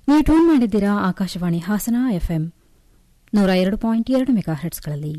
ನೀವು ಟ್ಯೂನ್ ಮಾಡಿದ್ದೀರಾ ಆಕಾಶವಾಣಿ ಹಾಸನ ಎಫ್ಎಂ ನೂರ ಎರಡು ಪಾಯಿಂಟ್ ಎರಡು ಮೆಗಾ ಹೆಟ್ಸ್ಗಳಲ್ಲಿ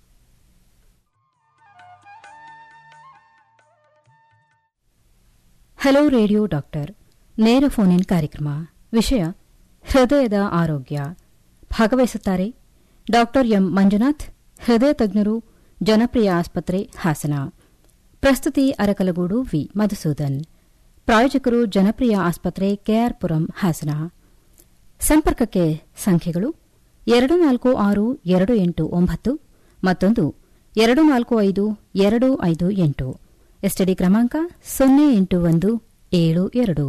ಹಲೋ ರೇಡಿಯೋ ಡಾಕ್ಟರ್ ನೇರ ಫೋನ್ ಇನ್ ಕಾರ್ಯಕ್ರಮ ವಿಷಯ ಹೃದಯದ ಆರೋಗ್ಯ ಭಾಗವಹಿಸುತ್ತಾರೆ ಡಾಕ್ಟರ್ ಎಂ ಮಂಜುನಾಥ್ ಹೃದಯ ತಜ್ಞರು ಜನಪ್ರಿಯ ಆಸ್ಪತ್ರೆ ಹಾಸನ ಪ್ರಸ್ತುತಿ ಅರಕಲಗೂಡು ವಿ ಮಧುಸೂದನ್ ಪ್ರಾಯೋಜಕರು ಜನಪ್ರಿಯ ಆಸ್ಪತ್ರೆ ಕೆಆರ್ಪುರಂ ಹಾಸನ ಸಂಪರ್ಕಕ್ಕೆ ಸಂಖ್ಯೆಗಳು ಎರಡು ನಾಲ್ಕು ಆರು ಎರಡು ಎಂಟು ಒಂಬತ್ತು ಮತ್ತೊಂದು ಎರಡು ನಾಲ್ಕು ಐದು ಎರಡು ಐದು ಎಂಟು ಎಸ್ಟಿಡಿ ಕ್ರಮಾಂಕ ಸೊನ್ನೆ ಎಂಟು ಒಂದು ಏಳು ಎರಡು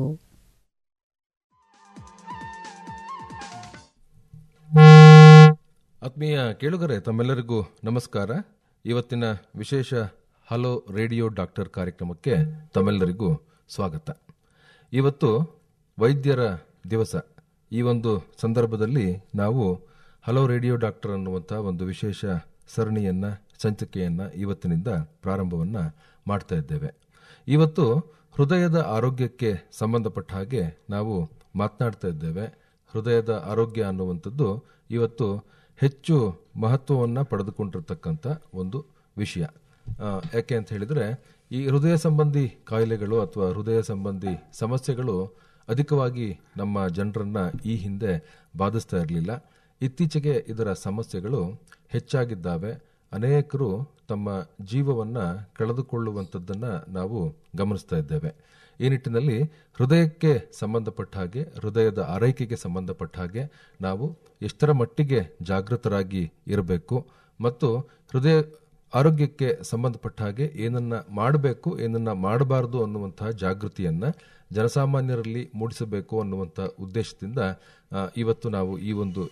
ಆತ್ಮೀಯ ಕೇಳುಗರೆ ತಮ್ಮೆಲ್ಲರಿಗೂ ನಮಸ್ಕಾರ ಇವತ್ತಿನ ವಿಶೇಷ ಹಲೋ ರೇಡಿಯೋ ಡಾಕ್ಟರ್ ಕಾರ್ಯಕ್ರಮಕ್ಕೆ ತಮ್ಮೆಲ್ಲರಿಗೂ ಸ್ವಾಗತ ಇವತ್ತು ವೈದ್ಯರ ದಿವಸ ಈ ಒಂದು ಸಂದರ್ಭದಲ್ಲಿ ನಾವು ಹಲೋ ರೇಡಿಯೋ ಡಾಕ್ಟರ್ ಅನ್ನುವಂಥ ಒಂದು ವಿಶೇಷ ಸರಣಿಯನ್ನ ಸಂಚಿಕೆಯನ್ನ ಇವತ್ತಿನಿಂದ ಪ್ರಾರಂಭವನ್ನ ಮಾಡ್ತಾ ಇದ್ದೇವೆ ಇವತ್ತು ಹೃದಯದ ಆರೋಗ್ಯಕ್ಕೆ ಸಂಬಂಧಪಟ್ಟ ಹಾಗೆ ನಾವು ಮಾತನಾಡ್ತಾ ಇದ್ದೇವೆ ಹೃದಯದ ಆರೋಗ್ಯ ಅನ್ನುವಂಥದ್ದು ಇವತ್ತು ಹೆಚ್ಚು ಮಹತ್ವವನ್ನು ಪಡೆದುಕೊಂಡಿರ್ತಕ್ಕಂಥ ಒಂದು ವಿಷಯ ಆ, ಯಾಕೆ ಅಂತ ಹೇಳಿದ್ರೆ ಈ ಹೃದಯ ಸಂಬಂಧಿ ಕಾಯಿಲೆಗಳು ಅಥವಾ ಹೃದಯ ಸಂಬಂಧಿ ಸಮಸ್ಯೆಗಳು ಅಧಿಕವಾಗಿ ನಮ್ಮ ಜನರನ್ನ ಈ ಹಿಂದೆ ಬಾಧಿಸ್ತಾ ಇರಲಿಲ್ಲ ಇತ್ತೀಚೆಗೆ ಇದರ ಸಮಸ್ಯೆಗಳು ಹೆಚ್ಚಾಗಿದ್ದಾವೆ ಅನೇಕರು ತಮ್ಮ ಜೀವವನ್ನ ಕಳೆದುಕೊಳ್ಳುವಂಥದ್ದನ್ನ ನಾವು ಗಮನಿಸ್ತಾ ಇದ್ದೇವೆ ಈ ನಿಟ್ಟಿನಲ್ಲಿ ಹೃದಯಕ್ಕೆ ಸಂಬಂಧಪಟ್ಟ ಹಾಗೆ ಹೃದಯದ ಆರೈಕೆಗೆ ಸಂಬಂಧಪಟ್ಟ ಹಾಗೆ ನಾವು ಎಷ್ಟರ ಮಟ್ಟಿಗೆ ಜಾಗೃತರಾಗಿ ಇರಬೇಕು ಮತ್ತು ಹೃದಯ ಆರೋಗ್ಯಕ್ಕೆ ಸಂಬಂಧಪಟ್ಟ ಹಾಗೆ ಏನನ್ನ ಮಾಡಬೇಕು ಏನನ್ನ ಮಾಡಬಾರದು ಅನ್ನುವಂತಹ ಜಾಗೃತಿಯನ್ನ ಜನಸಾಮಾನ್ಯರಲ್ಲಿ ಮೂಡಿಸಬೇಕು ಅನ್ನುವಂಥ ಉದ್ದೇಶದಿಂದ ಆ, ಇವತ್ತು ನಾವು ಈ ಒಂದು